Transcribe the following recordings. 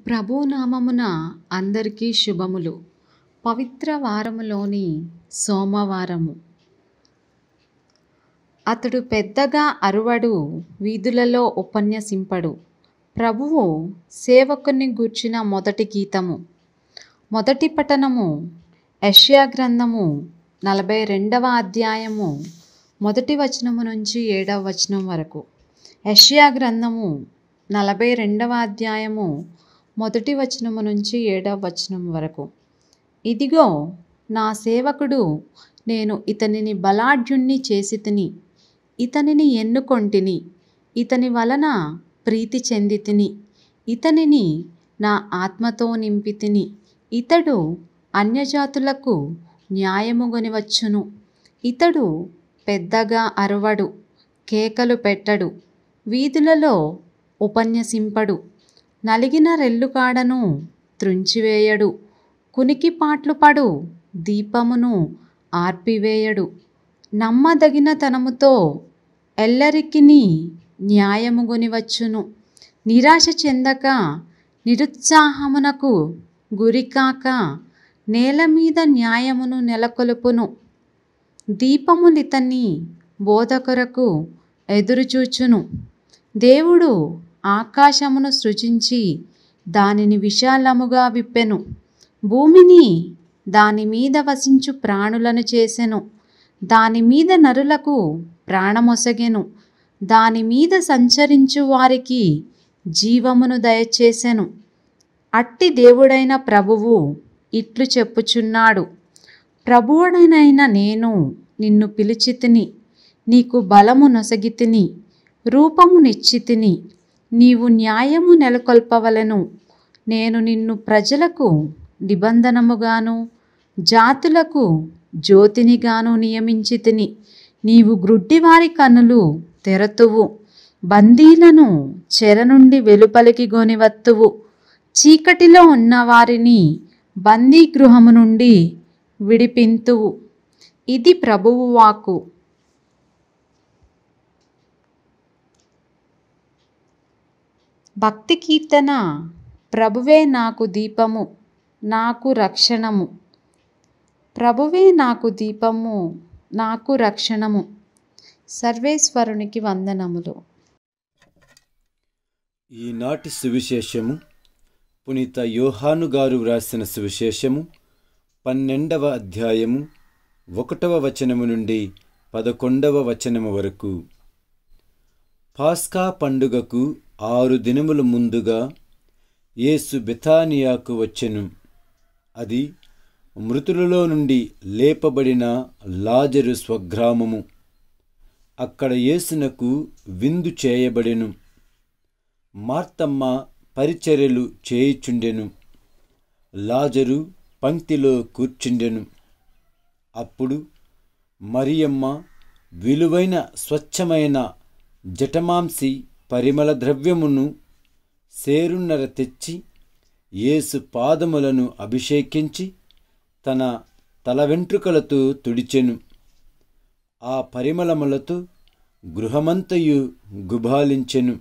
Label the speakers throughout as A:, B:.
A: ప్రభు నామమున అందరికీ శుభములు పవిత్ర వారములోని సోమవారము అతడు పెద్దగా అరువడు వీధులలో ఉపన్యసింపడు ప్రభువు సేవకుని గూర్చిన మొదటి గీతము మొదటి పఠనము యెషయా గ్రంథము నలభై రెండవ అధ్యాయము మొదటి వచనము నుంచి ఏడవ వచనం వరకు యెషయా గ్రంథము నలభై రెండవ అధ్యాయము మొదటి వచనము నుంచి ఏడవ వచనం వరకు ఇదిగో నా సేవకుడు నేను ఇతనిని బలాఢ్యుణ్ణి చేసి తిని ఇతనిని ఎన్నుకొంటిని ఇతని వలన ప్రీతి చెంది తిని ఇతనిని నా ఆత్మతో నింపి తిని ఇతడు అన్యజాతులకు న్యాయము గొనివచ్చును ఇతడు పెద్దగా అరవడు కేకలు పెట్టడు వీధులలో ఉపన్యసింపడు నలిగిన రెల్లుకాడను త్రుంచివేయడు కునికిపాట్లు పడు దీపమును ఆర్పివేయడు నమ్మదగిన తనముతో ఎల్లరికిని న్యాయము గొనివచ్చును నిరాశ చెందక నిరుత్సాహమునకు గురికాక నేల మీద న్యాయమును నెలకొల్పును దీపములితన్ని బోధకొరకు ఎదురుచూచును దేవుడు ఆకాశమును సృజించి దానిని విశాలముగా విప్పెను భూమిని దాని మీద వసించు ప్రాణులను చేసెను దాని మీద నరులకు ప్రాణమొసగెను దాని మీద సంచరించు వారికి జీవమును దయచేసెను అట్టి దేవుడైన ప్రభువు ఇట్లు చెప్పుచున్నాడు ప్రభువుడనైన నేను నిన్ను పిలిచితిని నీకు బలము నొసగితిని రూపము నిశ్చితిని నీవు న్యాయము నెలకొల్పవలెను నేను నిన్ను ప్రజలకు నిబంధనముగాను జాతులకు జ్యోతినిగాను నియమించి తిని నీవు గ్రుడ్డివారి కన్నులు తెరతువు బందీలను చెర నుండి వెలుపలికి గొనివత్తువు చీకటిలో ఉన్న వారిని బందీ గృహము నుండి విడిపింతువు ఇది ప్రభువు వాక్కు భక్తి కీర్తన ప్రభువే నాకు దీపము నాకు రక్షణము ప్రభువే నాకు దీపము నాకు రక్షణము సర్వేశ్వరునికి వందనములు
B: ఈనాటి సువిశేషము పునీత యోహాను గారు వ్రాసిన సువిశేషము పన్నెండవ అధ్యాయము ఒకటవ వచనము నుండి పదకొండవ వచనము వరకు పాస్కా పండుగకు ఆరు దినముల ముందుగా యేసు బెతానియాకు వచ్చెను అది మృతులలో నుండి లేపబడిన లాజరు స్వగ్రామము అక్కడ యేసునకు విందు చేయబడెను మార్తమ్మ పరిచర్యలు చేయుచుండెను లాజరు పంక్తిలో కూర్చుండెను అప్పుడు మరియమ్మ విలువైన స్వచ్ఛమైన జటమాంసి పరిమళ ద్రవ్యమును సేరున్నర తెచ్చి యేసు పాదములను అభిషేకించి తన తల వెంట్రుకలతో తుడిచెను ఆ పరిమళములతో గృహమంతయు గుబాలించెను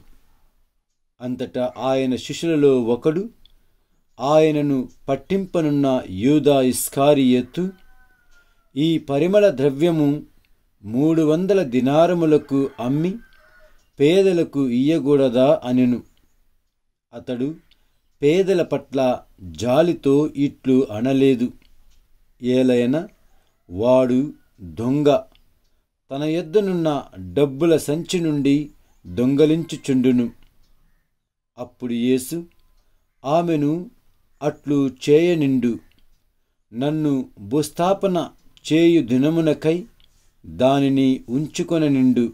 B: అంతటా ఆయన శిష్యులలో ఒకడు ఆయనను పట్టింపనున్న యూదా ఇస్కారియేతు ఈ పరిమళ ద్రవ్యము మూడు వందల దినారములకు అమ్మి పేదలకు ఇయ్యకూడదా అనెను అతడు పేదల పట్ల జాలితో ఇట్లు అనలేదు ఏలయన వాడు దొంగ తన యొద్దనున్న డబ్బుల సంచి నుండి దొంగలించుచుండును అప్పుడు యేసు ఆమెను అట్లు చేయనిండు నన్ను భూస్థాపన చేయు దినమునకై దానిని ఉంచుకొననిండు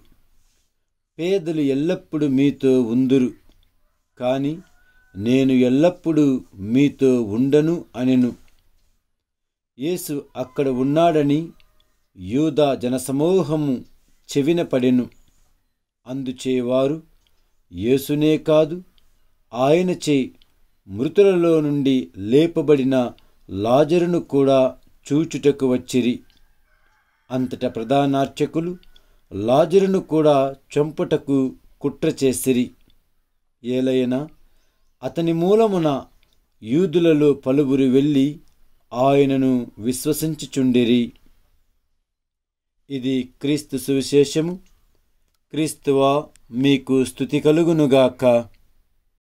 B: పేదలు ఎల్లప్పుడూ మీతో ఉందురు కాని నేను ఎల్లప్పుడూ మీతో ఉండను అనెను యేసు అక్కడ ఉన్నాడని యూదా జనసమూహము చెవిన పడెను అందుచేవారు యేసునే కాదు ఆయనచే మృతులలో నుండి లేపబడిన లాజరును కూడా చూచుటకు వచ్చిరి అంతట ప్రధానార్చకులు లాజరును కూడా చంపుటకు కుట్ర చేసిరి ఏలయన అతని మూలమున యూదులలో పలువురు వెళ్ళి ఆయనను విశ్వసించుచుండిరి ఇది క్రీస్తు సువిశేషము క్రీస్తువా మీకు స్థుతి కలుగునుగాక